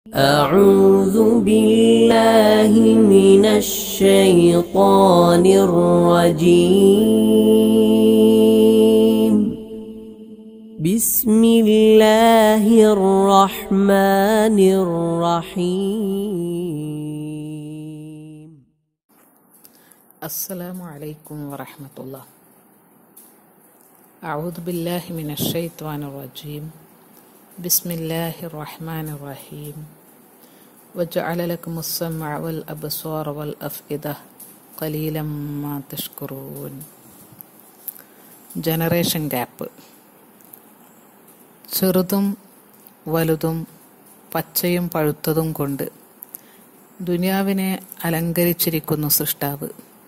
أعوذ بالله من الشيطان الرجيم بسم الله الرحمن الرحيم السلام عليكم ورحمة الله أعوذ بالله من الشيطان الرجيم بسم الله الرحمن الرحيم وجعل لكم السمع والأبصار والأفئدة قليلا ما تشكرون generation gap ചെറുതും വലുതും പച്ചയും പഴുത്തതും കൊണ്ട് ദുനിയാവിനെ അലങ്കരിച്ചിരിക്കുന്നു സൃഷ്ടാവ്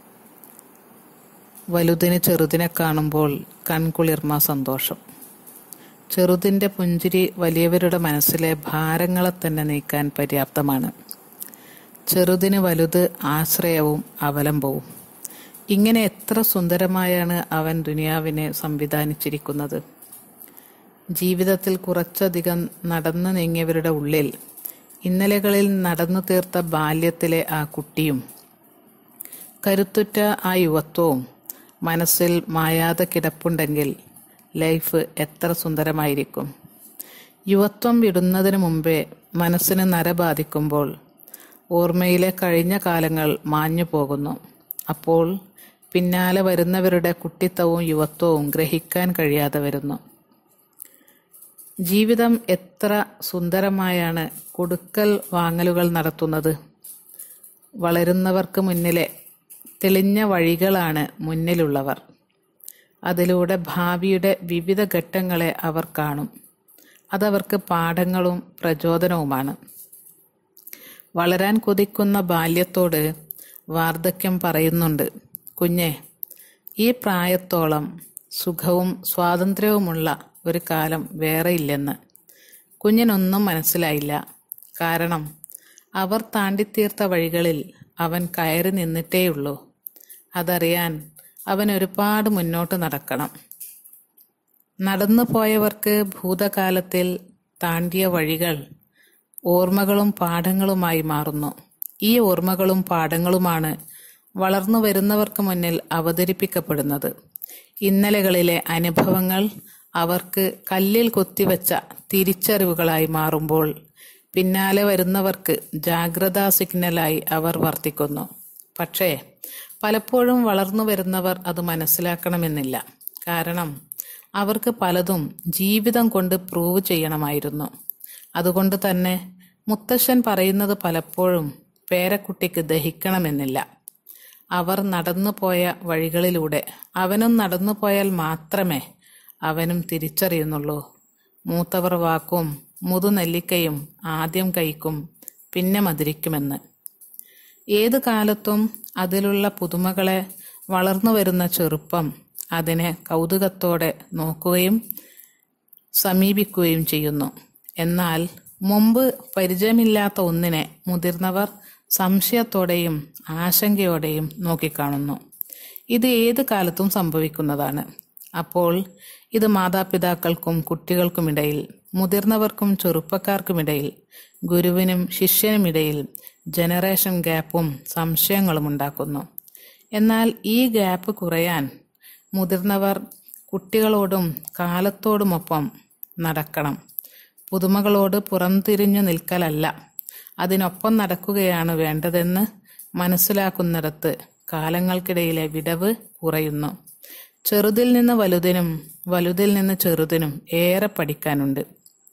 വലുതിന് ചെറുതിനെ കാണുമ്പോൾ കൺകുളിർമ സന്തോഷം ചെറുതിൻ്റെ പുഞ്ചിരി വലിയവരുടെ മനസ്സിലെ ഭാരങ്ങളെ തന്നെ നീക്കാൻ പര്യാപ്തമാണ് ചെറുതിന് വലുത് ആശ്രയവും അവലംബവും ഇങ്ങനെ എത്ര സുന്ദരമായാണ് അവൻ ദുനിയാവിനെ സംവിധാനിച്ചിരിക്കുന്നത് ജീവിതത്തിൽ കുറച്ചധികം നടന്നു നീങ്ങിയവരുടെ ഉള്ളിൽ ഇന്നലകളിൽ നടന്നു തീർത്ത ബാല്യത്തിലെ ആ കുട്ടിയും കരുത്തുറ്റ ആ യുവത്വവും മനസ്സിൽ മായാതെ കിടപ്പുണ്ടെങ്കിൽ ലൈഫ് എത്ര സുന്ദരമായിരിക്കും യുവത്വം വിടുന്നതിന് മുമ്പേ മനസ്സിന് നര ബാധിക്കുമ്പോൾ ഓർമ്മയിലെ കഴിഞ്ഞ കാലങ്ങൾ മാഞ്ഞു പോകുന്നു അപ്പോൾ പിന്നാലെ വരുന്നവരുടെ കുട്ടിത്തവും യുവത്വവും ഗ്രഹിക്കാൻ കഴിയാതെ വരുന്നു ജീവിതം എത്ര സുന്ദരമായാണ് കൊടുക്കൽ വാങ്ങലുകൾ നടത്തുന്നത് വളരുന്നവർക്ക് മുന്നിലെ തെളിഞ്ഞ വഴികളാണ് മുന്നിലുള്ളവർ അതിലൂടെ ഭാവിയുടെ വിവിധ ഘട്ടങ്ങളെ അവർ കാണും അതവർക്ക് പാഠങ്ങളും പ്രചോദനവുമാണ് വളരാൻ കൊതിക്കുന്ന ബാല്യത്തോട് വാർദ്ധക്യം പറയുന്നുണ്ട് കുഞ്ഞെ ഈ പ്രായത്തോളം സുഖവും സ്വാതന്ത്ര്യവുമുള്ള ഒരു കാലം വേറെയില്ലെന്ന് കുഞ്ഞിനൊന്നും മനസ്സിലായില്ല കാരണം അവർ താണ്ടിത്തീർത്ത വഴികളിൽ അവൻ കയറി നിന്നിട്ടേയുള്ളൂ അതറിയാൻ അവൻ ഒരുപാട് മുന്നോട്ട് നടക്കണം നടന്നു പോയവർക്ക് ഭൂതകാലത്തിൽ താണ്ടിയ വഴികൾ ഓർമ്മകളും പാഠങ്ങളുമായി മാറുന്നു ഈ ഓർമ്മകളും പാഠങ്ങളുമാണ് വളർന്നു വരുന്നവർക്ക് മുന്നിൽ അവതരിപ്പിക്കപ്പെടുന്നത് ഇന്നലകളിലെ അനുഭവങ്ങൾ അവർക്ക് കല്ലിൽ കൊത്തിവെച്ച തിരിച്ചറിവുകളായി മാറുമ്പോൾ പിന്നാലെ വരുന്നവർക്ക് ജാഗ്രതാ സിഗ്നലായി അവർ വർത്തിക്കുന്നു പക്ഷേ പലപ്പോഴും വളർന്നു വരുന്നവർ അത് മനസ്സിലാക്കണമെന്നില്ല കാരണം അവർക്ക് പലതും ജീവിതം കൊണ്ട് പ്രൂവ് ചെയ്യണമായിരുന്നു അതുകൊണ്ട് തന്നെ മുത്തശ്ശൻ പറയുന്നത് പലപ്പോഴും പേരക്കുട്ടിക്ക് ദഹിക്കണമെന്നില്ല അവർ നടന്നു പോയ വഴികളിലൂടെ അവനും നടന്നു പോയാൽ മാത്രമേ അവനും തിരിച്ചറിയുന്നുള്ളൂ മൂത്തവർ വാക്കും മുതുനെല്ലിക്കയും ആദ്യം കഴിക്കും പിന്നെ മധുരിക്കുമെന്ന് ഏത് കാലത്തും അതിലുള്ള പുതുമകളെ വളർന്നു വരുന്ന ചെറുപ്പം അതിനെ കൗതുകത്തോടെ നോക്കുകയും സമീപിക്കുകയും ചെയ്യുന്നു എന്നാൽ മുമ്പ് പരിചയമില്ലാത്ത ഒന്നിനെ മുതിർന്നവർ സംശയത്തോടെയും ആശങ്കയോടെയും നോക്കിക്കാണുന്നു ഇത് ഏത് കാലത്തും സംഭവിക്കുന്നതാണ് അപ്പോൾ ഇത് മാതാപിതാക്കൾക്കും കുട്ടികൾക്കുമിടയിൽ മുതിർന്നവർക്കും ചെറുപ്പക്കാർക്കുമിടയിൽ ഗുരുവിനും ശിഷ്യനുമിടയിൽ ജനറേഷൻ ഗ്യാപ്പും സംശയങ്ങളും ഉണ്ടാക്കുന്നു എന്നാൽ ഈ ഗ്യാപ്പ് കുറയാൻ മുതിർന്നവർ കുട്ടികളോടും കാലത്തോടുമൊപ്പം നടക്കണം പുതുമകളോട് പുറംതിരിഞ്ഞു നിൽക്കലല്ല അതിനൊപ്പം നടക്കുകയാണ് വേണ്ടതെന്ന് മനസ്സിലാക്കുന്നിടത്ത് കാലങ്ങൾക്കിടയിലെ വിടവ് കുറയുന്നു ചെറുതിൽ നിന്ന് വലുതിനും വലുതിൽ നിന്ന് ചെറുതിനും ഏറെ പഠിക്കാനുണ്ട്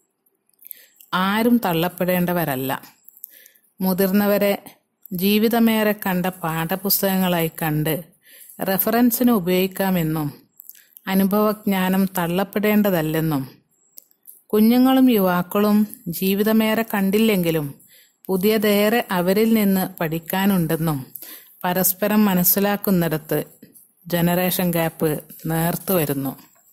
ആരും തള്ളപ്പെടേണ്ടവരല്ല മുതിർന്നവരെ ജീവിതമേറെ കണ്ട പാഠപുസ്തകങ്ങളായി കണ്ട് റെഫറൻസിന് ഉപയോഗിക്കാമെന്നും അനുഭവജ്ഞാനം തള്ളപ്പെടേണ്ടതല്ലെന്നും കുഞ്ഞുങ്ങളും യുവാക്കളും ജീവിതമേറെ കണ്ടില്ലെങ്കിലും പുതിയതേറെ അവരിൽ നിന്ന് പഠിക്കാനുണ്ടെന്നും പരസ്പരം മനസ്സിലാക്കുന്നിടത്ത് ജനറേഷൻ ഗ്യാപ്പ് നേർത്തു വരുന്നു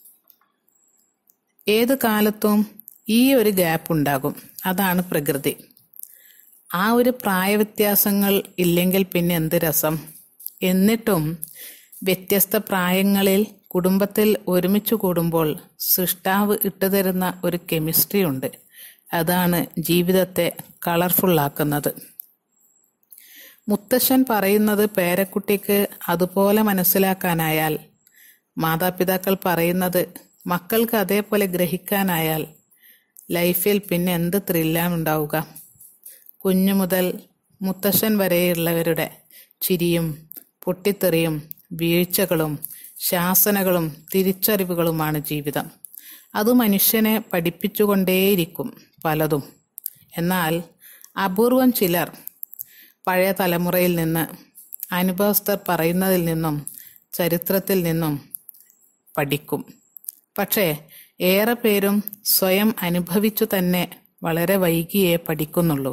ഏത് കാലത്തും ഈ ഒരു ഗ്യാപ്പ് ഉണ്ടാകും അതാണ് പ്രകൃതി ആ ഒരു പ്രായവ്യത്യാസങ്ങൾ ഇല്ലെങ്കിൽ പിന്നെ എന്ത് രസം എന്നിട്ടും വ്യത്യസ്ത പ്രായങ്ങളിൽ കുടുംബത്തിൽ ഒരുമിച്ച് കൂടുമ്പോൾ സൃഷ്ടാവ് ഇട്ടുതരുന്ന ഒരു കെമിസ്ട്രി ഉണ്ട് അതാണ് ജീവിതത്തെ കളർഫുള്ളാക്കുന്നത് മുത്തശ്ശൻ പറയുന്നത് പേരക്കുട്ടിക്ക് അതുപോലെ മനസ്സിലാക്കാനായാൽ മാതാപിതാക്കൾ പറയുന്നത് മക്കൾക്ക് അതേപോലെ ഗ്രഹിക്കാനായാൽ ലൈഫിൽ പിന്നെ എന്ത് ത്രില്ലാണ് ഉണ്ടാവുക കുഞ്ഞു മുതൽ മുത്തശ്ശൻ വരെയുള്ളവരുടെ ചിരിയും പൊട്ടിത്തെറിയും വീഴ്ചകളും ശാസനകളും തിരിച്ചറിവുകളുമാണ് ജീവിതം അത് മനുഷ്യനെ പഠിപ്പിച്ചുകൊണ്ടേയിരിക്കും പലതും എന്നാൽ അപൂർവം ചിലർ പഴയ തലമുറയിൽ നിന്ന് അനുഭവസ്ഥർ പറയുന്നതിൽ നിന്നും ചരിത്രത്തിൽ നിന്നും പഠിക്കും പക്ഷേ ഏറെ പേരും സ്വയം അനുഭവിച്ചു തന്നെ വളരെ വൈകിയേ പഠിക്കുന്നുള്ളൂ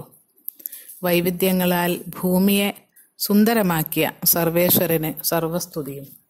വൈവിധ്യങ്ങളാൽ ഭൂമിയെ സുന്ദരമാക്കിയ സർവേശ്വരന് സർവസ്തുതിയും